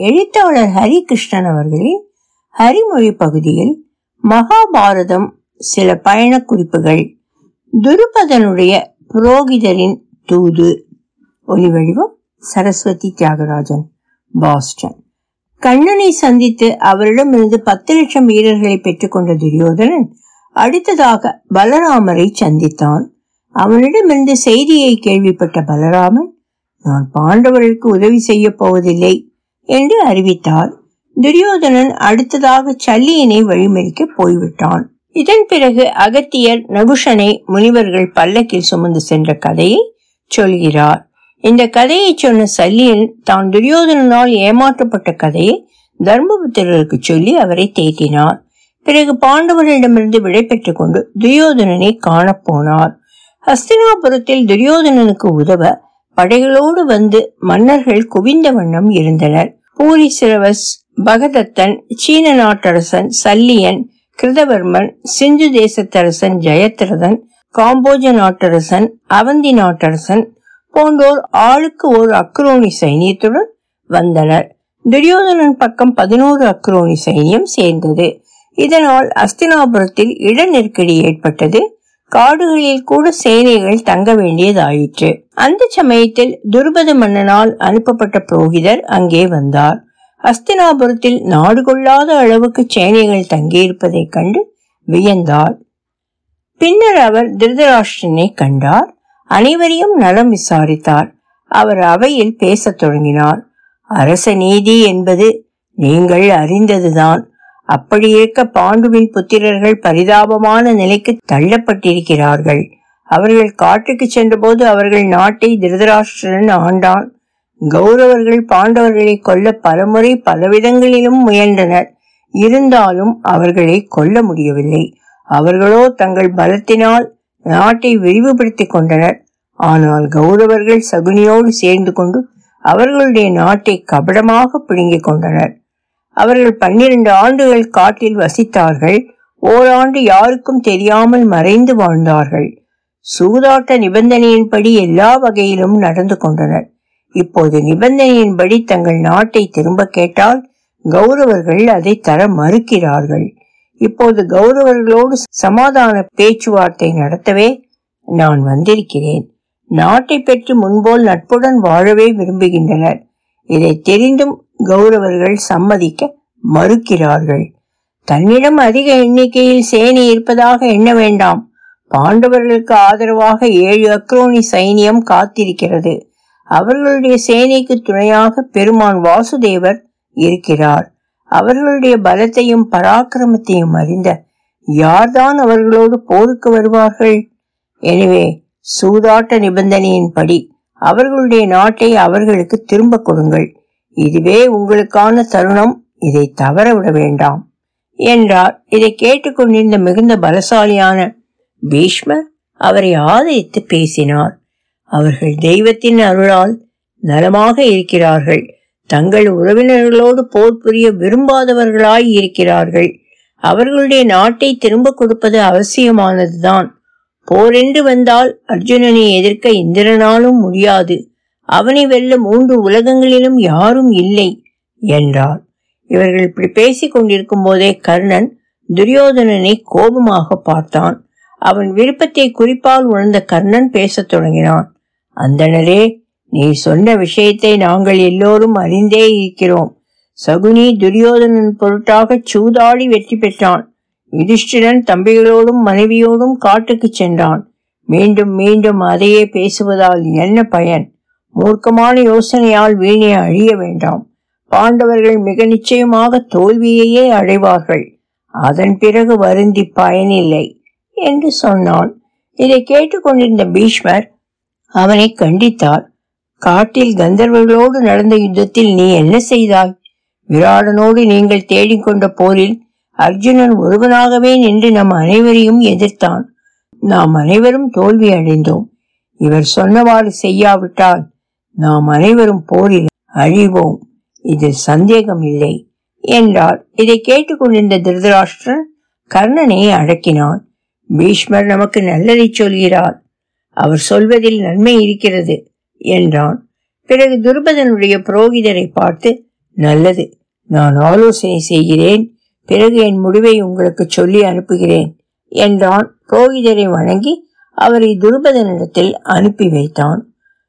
எழுத்தாளர் ஹரிகிருஷ்ணன் அவர்களின் ஹரிமொழி பகுதியில் மகாபாரதம் சில பயண குறிப்புகள் துருபதனுடைய புரோகிதரின் தூது ஒலிவடிவம் சரஸ்வதி தியாகராஜன் பாஸ்டன் கண்ணனை சந்தித்து அவரிடமிருந்து பத்து லட்சம் வீரர்களை பெற்றுக்கொண்ட துரியோதனன் அடுத்ததாக பலராமரை சந்தித்தான் அவனிடமிருந்து செய்தியை கேள்விப்பட்ட பலராமன் நான் பாண்டவர்களுக்கு உதவி செய்ய போவதில்லை என்று அறிவித்தார் துரியோதனன் அடுத்ததாக சல்லியனை வழிமறிக்க போய்விட்டான் இதன் பிறகு அகத்தியர் நகுஷனை முனிவர்கள் பல்லக்கில் சுமந்து சென்ற கதையை சொல்கிறார் இந்த கதையை சொன்ன சல்லியன் தான் துரியோதனனால் ஏமாற்றப்பட்ட கதையை தர்மபுத்திரருக்கு சொல்லி அவரை தேற்றினார் பிறகு பாண்டவர்களிடமிருந்து விடை பெற்றுக் கொண்டு துரியோதனனை காணப்போனார் ஹஸ்தினாபுரத்தில் துரியோதனனுக்கு உதவ படைகளோடு வந்து மன்னர்கள் குவிந்த வண்ணம் இருந்தனர் பூரி சிரவஸ் பகதத்தன் சீன நாட்டரசன் சல்லியன் கிருதவர்மன் சிந்து தேசத்தரசன் ஜெயத்ரதன் காம்போஜ நாட்டரசன் அவந்தி நாட்டரசன் போன்றோர் ஆளுக்கு ஒரு அக்ரோனி சைனியத்துடன் வந்தனர் துரியோதனன் பக்கம் பதினோரு அக்ரோனி சைனியம் சேர்ந்தது இதனால் அஸ்தினாபுரத்தில் இட நெருக்கடி ஏற்பட்டது காடுகளில் கூட சேனைகள் தங்க வேண்டியதாயிற்று அந்த சமயத்தில் துருபத மன்னனால் அனுப்பப்பட்ட புரோகிதர் அங்கே வந்தார் அஸ்தினாபுரத்தில் நாடு கொள்ளாத அளவுக்கு சேனைகள் தங்கியிருப்பதைக் கண்டு வியந்தார் பின்னர் அவர் திருதராஷ்டிரனை கண்டார் அனைவரையும் நலம் விசாரித்தார் அவர் அவையில் பேசத் தொடங்கினார் அரச நீதி என்பது நீங்கள் அறிந்ததுதான் அப்படி இருக்க பாண்டுவின் புத்திரர்கள் பரிதாபமான நிலைக்கு தள்ளப்பட்டிருக்கிறார்கள் அவர்கள் காட்டுக்கு சென்றபோது அவர்கள் நாட்டை திருதராஷ்டிரன் ஆண்டான் கௌரவர்கள் பாண்டவர்களை கொல்ல பலமுறை பலவிதங்களிலும் முயன்றனர் இருந்தாலும் அவர்களை கொல்ல முடியவில்லை அவர்களோ தங்கள் பலத்தினால் நாட்டை விரிவுபடுத்திக் கொண்டனர் ஆனால் கௌரவர்கள் சகுனியோடு சேர்ந்து கொண்டு அவர்களுடைய நாட்டை கபடமாக பிடுங்கிக் கொண்டனர் அவர்கள் பன்னிரண்டு ஆண்டுகள் காட்டில் வசித்தார்கள் ஓராண்டு யாருக்கும் தெரியாமல் மறைந்து வாழ்ந்தார்கள் சூதாட்ட நிபந்தனையின்படி எல்லா வகையிலும் நடந்து கொண்டனர் இப்போது நிபந்தனையின்படி தங்கள் நாட்டை திரும்ப கேட்டால் கௌரவர்கள் அதை தர மறுக்கிறார்கள் இப்போது கௌரவர்களோடு சமாதான பேச்சுவார்த்தை நடத்தவே நான் வந்திருக்கிறேன் நாட்டை பெற்று முன்போல் நட்புடன் வாழவே விரும்புகின்றனர் இதை தெரிந்தும் கௌரவர்கள் சம்மதிக்க மறுக்கிறார்கள் தன்னிடம் அதிக எண்ணிக்கையில் சேனை இருப்பதாக எண்ண வேண்டாம் பாண்டவர்களுக்கு ஆதரவாக ஏழு அக்ரோனி சைனியம் காத்திருக்கிறது அவர்களுடைய சேனைக்கு துணையாக பெருமான் வாசுதேவர் இருக்கிறார் அவர்களுடைய பலத்தையும் பராக்கிரமத்தையும் அறிந்த யார்தான் அவர்களோடு போருக்கு வருவார்கள் எனவே சூதாட்ட நிபந்தனையின்படி அவர்களுடைய நாட்டை அவர்களுக்கு திரும்ப கொடுங்கள் இதுவே உங்களுக்கான தருணம் இதை தவற விட வேண்டாம் என்றார் இதை கேட்டுக்கொண்டிருந்த மிகுந்த பலசாலியான பீஷ்மர் அவரை ஆதரித்து பேசினார் அவர்கள் தெய்வத்தின் அருளால் நலமாக இருக்கிறார்கள் தங்கள் உறவினர்களோடு போர் புரிய விரும்பாதவர்களாய் இருக்கிறார்கள் அவர்களுடைய நாட்டை திரும்ப கொடுப்பது அவசியமானதுதான் போரென்று வந்தால் அர்ஜுனனை எதிர்க்க இந்திரனாலும் முடியாது அவனை வெல்ல மூன்று உலகங்களிலும் யாரும் இல்லை என்றார் இவர்கள் இப்படி பேசிக் கொண்டிருக்கும் போதே கர்ணன் துரியோதனனை கோபமாக பார்த்தான் அவன் விருப்பத்தை குறிப்பால் உணர்ந்த கர்ணன் பேசத் தொடங்கினான் அந்தணரே நீ சொன்ன விஷயத்தை நாங்கள் எல்லோரும் அறிந்தே இருக்கிறோம் சகுனி துரியோதனன் பொருட்டாக சூதாடி வெற்றி பெற்றான் யுதிஷ்டிரன் தம்பிகளோடும் மனைவியோடும் காட்டுக்கு சென்றான் மீண்டும் மீண்டும் அதையே பேசுவதால் என்ன பயன் மூர்க்கமான யோசனையால் வீணை அழிய வேண்டாம் பாண்டவர்கள் மிக நிச்சயமாக தோல்வியையே அடைவார்கள் அதன் பிறகு வருந்தி பயனில்லை என்று சொன்னான் இதை கேட்டுக்கொண்டிருந்த பீஷ்மர் அவனை கண்டித்தார் காட்டில் கந்தர்வர்களோடு நடந்த யுத்தத்தில் நீ என்ன செய்தாய் விராடனோடு நீங்கள் தேடிக்கொண்ட போரில் அர்ஜுனன் ஒருவனாகவே நின்று நம் அனைவரையும் எதிர்த்தான் நாம் அனைவரும் தோல்வி அடைந்தோம் இவர் சொன்னவாறு செய்யாவிட்டால் நாம் அனைவரும் போரில் அழிவோம் இதில் சந்தேகம் இல்லை என்றார் இதை கேட்டுக்கொண்டிருந்த திருதராஷ்டிரன் கர்ணனை அடக்கினான் பீஷ்மர் நமக்கு நல்லதை சொல்கிறார் அவர் சொல்வதில் நன்மை இருக்கிறது என்றான் பிறகு துருபதனுடைய புரோகிதரை பார்த்து நல்லது நான் ஆலோசனை செய்கிறேன் பிறகு என் முடிவை உங்களுக்கு சொல்லி அனுப்புகிறேன் என்றான் புரோகிதரை வணங்கி அவரை துருபதனிடத்தில் அனுப்பி வைத்தான்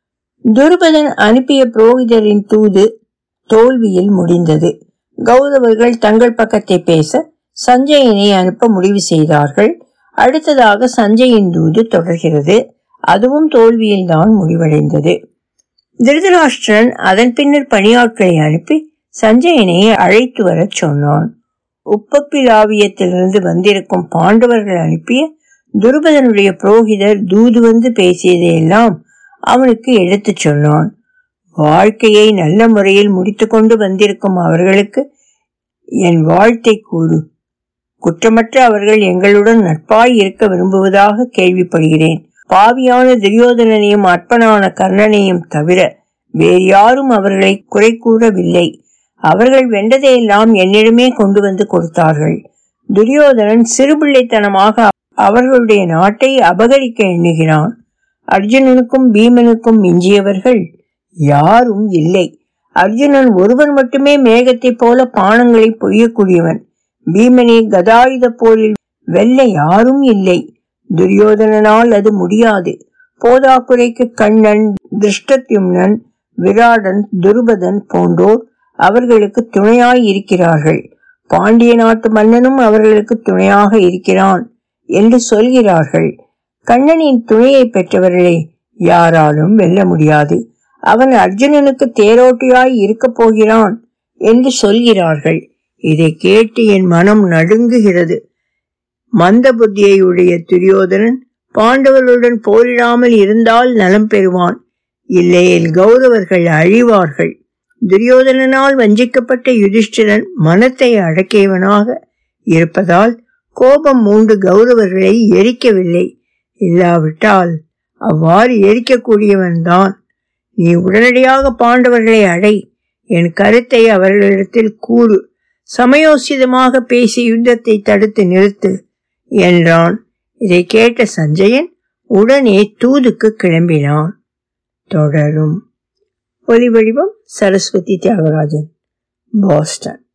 துருபதன் அனுப்பிய புரோகிதரின் தூது தோல்வியில் முடிந்தது கௌரவர்கள் தங்கள் பக்கத்தை பேச சஞ்சயனை அனுப்ப முடிவு செய்தார்கள் அடுத்ததாக சஞ்சயின் தூது தொடர்கிறது அதுவும் தோல்வியில் தான் முடிவடைந்தது திருதராஷ்டிரன் அதன் பின்னர் பணியாட்களை அனுப்பி சஞ்சயனை அழைத்து வரச் சொன்னான் உப்பப்பிலாவியத்திலிருந்து வந்திருக்கும் பாண்டவர்கள் அனுப்பிய துருபதனுடைய புரோகிதர் தூது வந்து பேசியதையெல்லாம் அவனுக்கு எடுத்துச் சொன்னான் வாழ்க்கையை நல்ல முறையில் முடித்துக்கொண்டு வந்திருக்கும் அவர்களுக்கு என் வாழ்த்தை கூறு குற்றமற்ற அவர்கள் எங்களுடன் நட்பாய் இருக்க விரும்புவதாக கேள்விப்படுகிறேன் பாவியான துரியோதனனையும் அற்பனான கர்ணனையும் தவிர வேறு யாரும் அவர்களை குறை கூறவில்லை அவர்கள் வென்றதையெல்லாம் என்னிடமே கொண்டு வந்து கொடுத்தார்கள் துரியோதனன் சிறுபிள்ளைத்தனமாக அவர்களுடைய நாட்டை அபகரிக்க எண்ணுகிறான் அர்ஜுனனுக்கும் பீமனுக்கும் மிஞ்சியவர்கள் யாரும் இல்லை அர்ஜுனன் ஒருவன் மட்டுமே மேகத்தைப் போல பானங்களை பொய்யக்கூடியவன் பீமனை கதாயுத போரில் வெல்ல யாரும் இல்லை துரியோதனனால் அது முடியாது போதாக்குறைக்கு கண்ணன் திருஷ்டத்யும்னன் விராடன் துருபதன் போன்றோர் அவர்களுக்கு துணையாய் இருக்கிறார்கள் பாண்டிய நாட்டு மன்னனும் அவர்களுக்கு துணையாக இருக்கிறான் என்று சொல்கிறார்கள் கண்ணனின் துணையை பெற்றவர்களை யாராலும் வெல்ல முடியாது அவன் அர்ஜுனனுக்கு தேரோட்டியாய் இருக்க போகிறான் என்று சொல்கிறார்கள் இதை கேட்டு என் மனம் நடுங்குகிறது மந்த புத்தியையுடைய துரியோதனன் பாண்டவர்களுடன் போரிடாமல் இருந்தால் நலம் பெறுவான் இல்லையில் கௌரவர்கள் அழிவார்கள் துரியோதனனால் வஞ்சிக்கப்பட்ட யுதிஷ்டிரன் மனத்தை அடக்கியவனாக இருப்பதால் கோபம் மூன்று கௌரவர்களை எரிக்கவில்லை இல்லாவிட்டால் அவ்வாறு எரிக்கக்கூடியவன்தான் நீ உடனடியாக பாண்டவர்களை அடை என் கருத்தை அவர்களிடத்தில் கூறு சமயோசிதமாக பேசி யுத்தத்தை தடுத்து நிறுத்து என்றான் இதை கேட்ட சஞ்சயன் உடனே தூதுக்கு கிளம்பினான் தொடரும் ஒலி வடிவம் சரஸ்வதி தியாகராஜன் பாஸ்டன்